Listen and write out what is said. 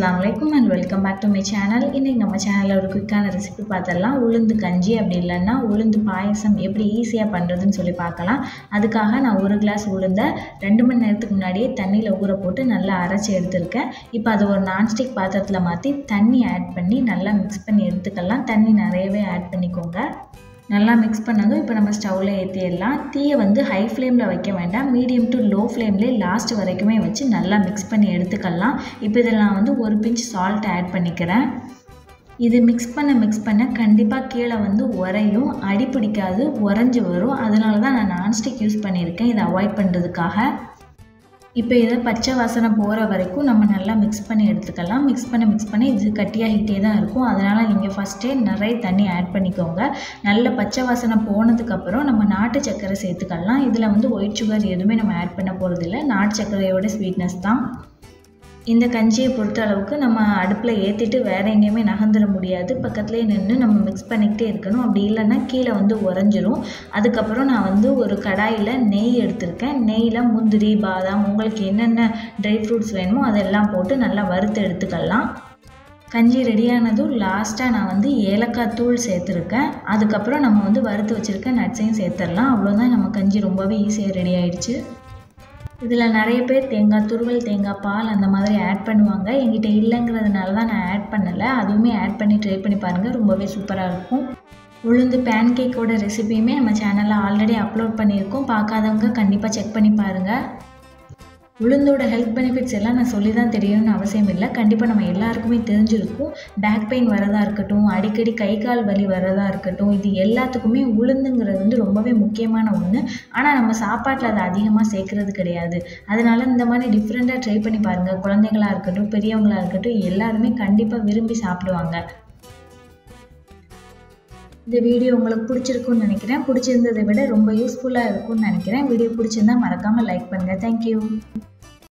அஸ்ஸலாமு அலைக்கும் and welcome back to my channel இன்றைக்கி நம்ம சேனலில் ஒரு குயிக்கான ரெசிபி பார்த்துடலாம் உளுந்து கஞ்சி அப்படி இல்லைன்னா உளுந்து பாயசம் எப்படி ஈஸியாக பண்ணுறதுன்னு சொல்லி பார்க்கலாம் அதுக்காக நான் ஒரு கிளாஸ் உளுந்தை ரெண்டு மணி நேரத்துக்கு முன்னாடியே தண்ணியில் ஊற போட்டு நல்லா அரைச்சி எடுத்திருக்கேன் இப்போ அதை ஒரு நான்ஸ்டிக் பாத்திரத்தில் மாற்றி தண்ணி ஆட் பண்ணி நல்லா மிக்ஸ் பண்ணி எடுத்துக்கலாம் தண்ணி நிறையவே ஆட் பண்ணிக்கோங்க நல்லா மிக்ஸ் பண்ணதும் இப்போ நம்ம ஸ்டவ்வில் ஏற்றிடலாம் தீயை வந்து ஹை ஃப்ளேமில் வைக்க வேண்டாம் மீடியம் டு லோ ஃப்ளேம்லேயே லாஸ்ட் வரைக்குமே வச்சு நல்லா மிக்ஸ் பண்ணி எடுத்துக்கலாம் இப்போ இதில் நான் வந்து ஒரு பிஞ்ச் சால்ட் ஆட் பண்ணிக்கிறேன் இது மிக்ஸ் பண்ண மிக்ஸ் பண்ண கண்டிப்பாக கீழே வந்து உரையும் அடி பிடிக்காது உறைஞ்சி வரும் அதனால தான் நான் நான்ஸ்டிக் யூஸ் பண்ணியிருக்கேன் இதை அவாய்ட் பண்ணுறதுக்காக இப்போ இதை பச்சை வாசனை போகிற வரைக்கும் நம்ம நல்லா மிக்ஸ் பண்ணி எடுத்துக்கலாம் மிக்ஸ் பண்ண மிக்ஸ் பண்ணி இது கட்டியாகிட்டே தான் இருக்கும் அதனால் நீங்கள் ஃபஸ்ட்டே நிறைய தண்ணி ஆட் பண்ணிக்கோங்க நல்ல பச்சை வாசனை போனதுக்கப்புறம் நம்ம நாட்டு சர்க்கரை சேர்த்துக்கலாம் இதில் வந்து ஒயிட் சுகர் எதுவுமே நம்ம ஆட் பண்ண போகிறதில்ல நாட்டு சர்க்கரையோட ஸ்வீட்னஸ் தான் இந்த கஞ்சியை பொறுத்த அளவுக்கு நம்ம அடுப்பில் ஏற்றிட்டு வேறு எங்கேயுமே நகர்ந்துட முடியாது பக்கத்துலேயே நின்று நம்ம மிக்ஸ் பண்ணிக்கிட்டே இருக்கணும் அப்படி இல்லைன்னா கீழே வந்து உறைஞ்சிரும் அதுக்கப்புறம் நான் வந்து ஒரு கடாயில் நெய் எடுத்திருக்கேன் நெய்யில் முந்திரி பாதாம் உங்களுக்கு என்னென்ன ட்ரை ஃப்ரூட்ஸ் வேணுமோ அதெல்லாம் போட்டு நல்லா வறுத்து எடுத்துக்கலாம் கஞ்சி ரெடியானதும் லாஸ்ட்டாக நான் வந்து ஏலக்காய் தூள் சேர்த்துருக்கேன் அதுக்கப்புறம் நம்ம வந்து வறுத்து வச்சுருக்க நட்ஸையும் சேர்த்துடலாம் அவ்வளோதான் நம்ம கஞ்சி ரொம்பவே ஈஸியாக ரெடி ஆயிடுச்சு இதில் நிறைய பேர் தேங்காய் துருவல் தேங்காய் பால் அந்த மாதிரி ஆட் பண்ணுவாங்க என்கிட்ட இல்லைங்கிறதுனால தான் நான் ஆட் பண்ணலை அதுவுமே ஆட் பண்ணி ட்ரை பண்ணி பாருங்கள் ரொம்பவே சூப்பராக இருக்கும் உளுந்து பேன் கேக்கோட ரெசிபியுமே நம்ம சேனலில் ஆல்ரெடி அப்லோட் பண்ணியிருக்கோம் பார்க்காதவங்க கண்டிப்பாக செக் பண்ணி பாருங்கள் உளுந்தோட ஹெல்த் பெனிஃபிட்ஸ் எல்லாம் நான் சொல்லி தான் தெரியணும்னு அவசியம் இல்லை கண்டிப்பாக நம்ம எல்லாருக்குமே தெரிஞ்சிருக்கும் பேக் பெயின் வரதா இருக்கட்டும் அடிக்கடி கை கால் வலி வரதா இருக்கட்டும் இது எல்லாத்துக்குமே உளுந்துங்கிறது வந்து ரொம்பவே முக்கியமான ஒன்று ஆனால் நம்ம சாப்பாட்டில் அதை அதிகமாக சேர்க்கறது கிடையாது அதனால இந்த மாதிரி டிஃப்ரெண்ட்டாக ட்ரை பண்ணி பாருங்கள் குழந்தைங்களாக இருக்கட்டும் பெரியவங்களாக இருக்கட்டும் எல்லாருமே கண்டிப்பாக விரும்பி சாப்பிடுவாங்க இந்த வீடியோ உங்களுக்கு பிடிச்சிருக்குன்னு நினைக்கிறேன் பிடிச்சிருந்ததை விட ரொம்ப யூஸ்ஃபுல்லாக இருக்கும்னு நினைக்கிறேன் வீடியோ பிடிச்சிருந்தா மறக்காமல் லைக் பண்ணுங்கள் தேங்க்யூ